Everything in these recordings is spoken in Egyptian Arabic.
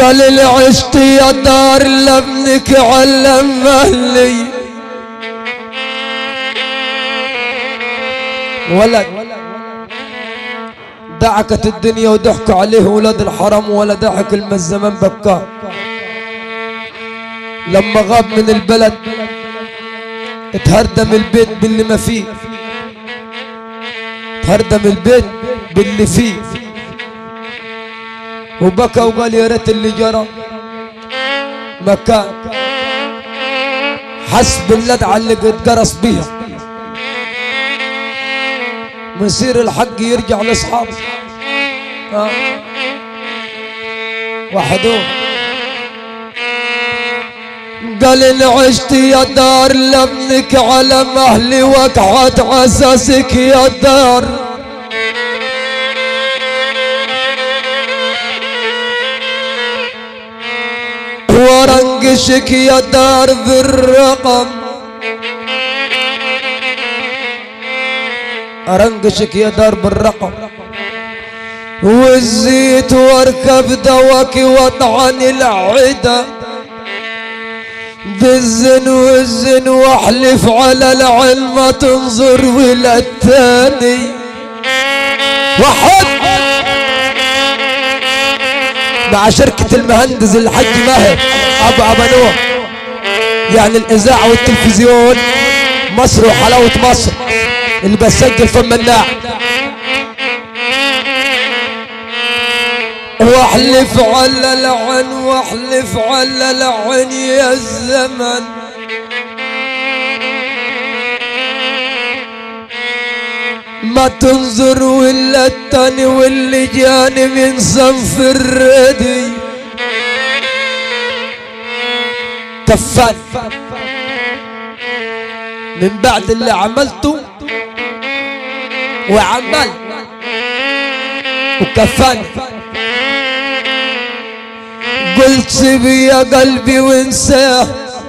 قال لي عشت يا دار لابنك علم اهلي ولد دعكت الدنيا وضحكوا عليه ولاد الحرم ولا ضحك لما الزمان بكاه لما غاب من البلد اتهردم البيت باللي ما فيه اتهردم البيت باللي فيه وبكى وقال يا ريت اللي جرى مكان حس باللدعة اللي قد جرس بيها مصير الحق يرجع لاصحابه آه. وحدوه قال ان عشت يا دار لابنك على مهلي وقعت عساسك يا دار ورنقشك يا دار ذي الرقم ارنقشك يا دار بالرقم والزيت واركب دواك وطعن العدا بالزن والزن واحلف على العلم ما تنظر ولا الثاني وحد مع شركة المهندس الحاج ماهر ابو ابانوه يعني الاذاعة والتلفزيون مصر وحلاوة مصر اللي بسجل في المناع واحلف على العن واحلف على العن يا الزمن ما تنظر ولا التاني واللي جاني من صنف الردي كفان من بعد اللي عملته وعمل وكفاني قلت سيبي يا قلبي وانساه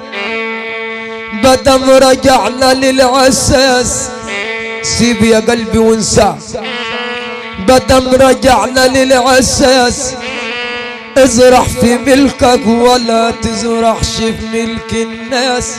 بدم رجعنا للعساس سيبي يا قلبي وانساه بدم رجعنا للعساس ازرع في ملكك ولا تزرعش في ملك الناس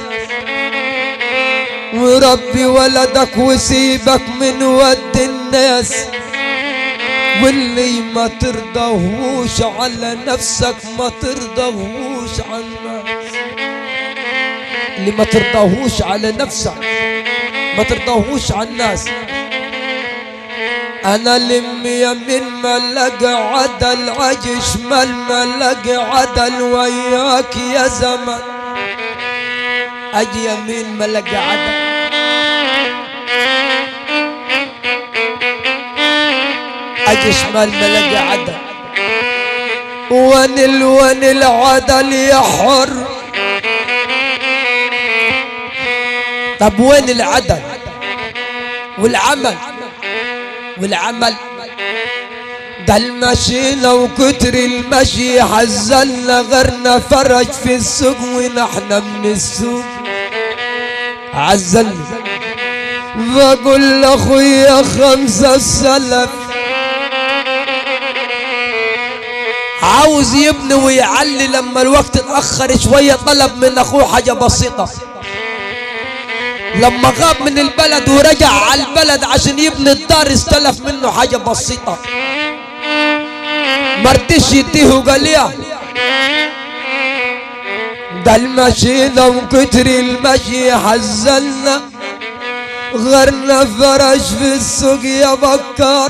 وربي ولدك وسيبك من ود الناس واللي ما ترضاهوش على نفسك ما ترضاهوش على الناس اللي ما ترضاهوش على نفسك ما ترضاهوش على الناس انا لم يمين ملق عدل عجي شمال ملق عدل وياك يا زمن اجي يمين ملق عدل اجي شمال ملقى عدل وين ال وين العدل يا حر طب وين العدل والعمل والعمل ده المشي لو كتر المشي حزلنا غيرنا فرج في السوق ونحن من السوق عزلنا بقول لاخويا خمسة السلف عاوز يبني ويعلي لما الوقت اتأخر شوية طلب من أخوه حاجة بسيطة لما غاب من البلد ورجع على البلد عشان يبني الدار استلف منه حاجة بسيطة مرتش يديه وقال يا ده المشي لو كتر المشي حزلنا غرنا فرش في السوق يا بكار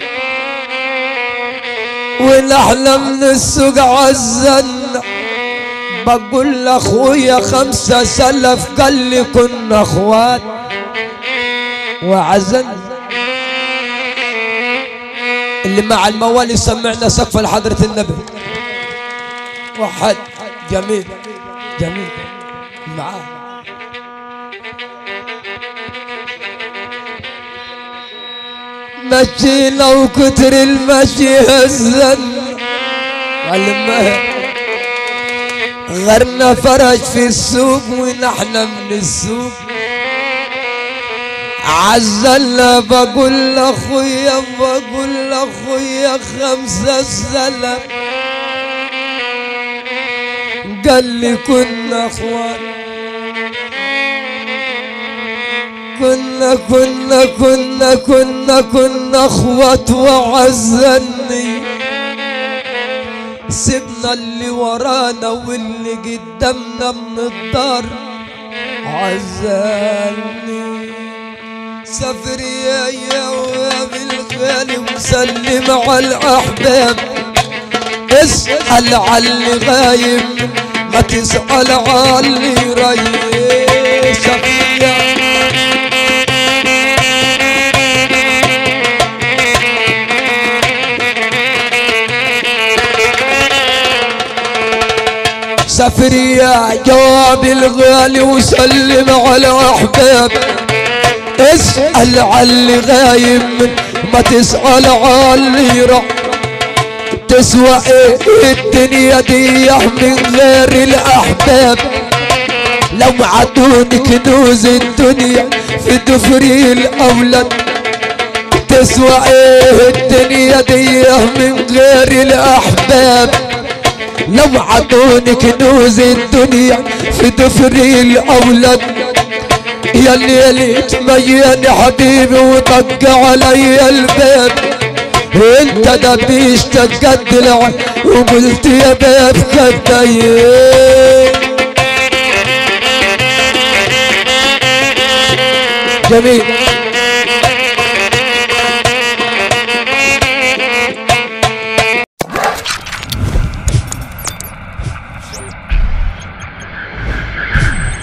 ونحن من السوق عزلنا بقول لاخويا خمسة سلف قال لي كنا اخوات وعزلنا اللي مع الموالي سمعنا سقف لحضرة النبي وحد جميل جميل معاه مشينا وكتر المشي هزن والمهر غرنا فرج في السوق ونحن من السوق عزلنا بقول لاخويا بقول لاخويا خمسة سلف قال لي كنا اخوان كنا كنا كنا كنا كنا اخوات وعزني سيبنا اللي ورانا واللي قدامنا من الدار عزلني سافر يا يا بالغالي وسلم على الاحباب اسأل على اللي غايب ما تسأل على اللي رايح سافر يا سافر يا جواب الغالي وسلم على احباب اسأل على اللي غايب من ما تسأل على اللي راح تسوى ايه الدنيا دي من غير الاحباب لو عدوني كنوز الدنيا في دفري الاولاد تسوى ايه الدنيا دي من غير الاحباب لو عطوني كنوز الدنيا في دفري الاولاد يا الليل تميني حبيبي وطق علي الباب انت دبيش تقدلع وقلت يا باب خدي جميل